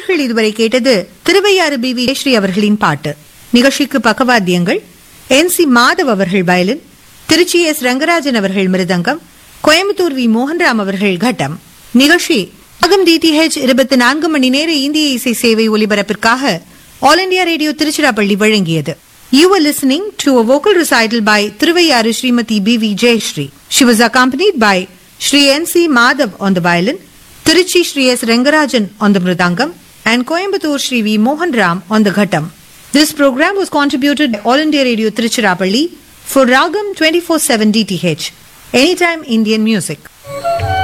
நேர்கள் இதுவரை கேட்டது திருவையாறு பி வி ஜெயஸ்ரீ அவர்களின் பாட்டு நிகழ்ச்சிக்கு பக்கவாத்தியங்கள் என் சி மாதவ் அவர்கள் வயலின் திருச்சி எஸ் ரங்கராஜன் அவர்கள் மிருதங்கம் கோயம்புத்தூர் வி மோகன்ராம் அவர்கள் கட்டம் நிகழ்ச்சி அகம் டிடிஹெச் இருபத்தி நான்கு மணி நேர இந்திய இசை சேவை ஒலிபரப்பிற்காக ஆல் இண்டியா ரேடியோ திருச்சிராப்பள்ளி வழங்கியது You were listening to a vocal recital by Thiruvayaru Srimati B.V. Jayashree. She was accompanied by Sri N.C. Madhav on the violin, Tiruchi Sri S. Rengarajan on the mridangam, and Coimbatore Sri V. Mohan Ram on the ghattam. This program was contributed by All India Radio Tiruchirappalli for Ragam 24-7 DTH, Anytime Indian Music.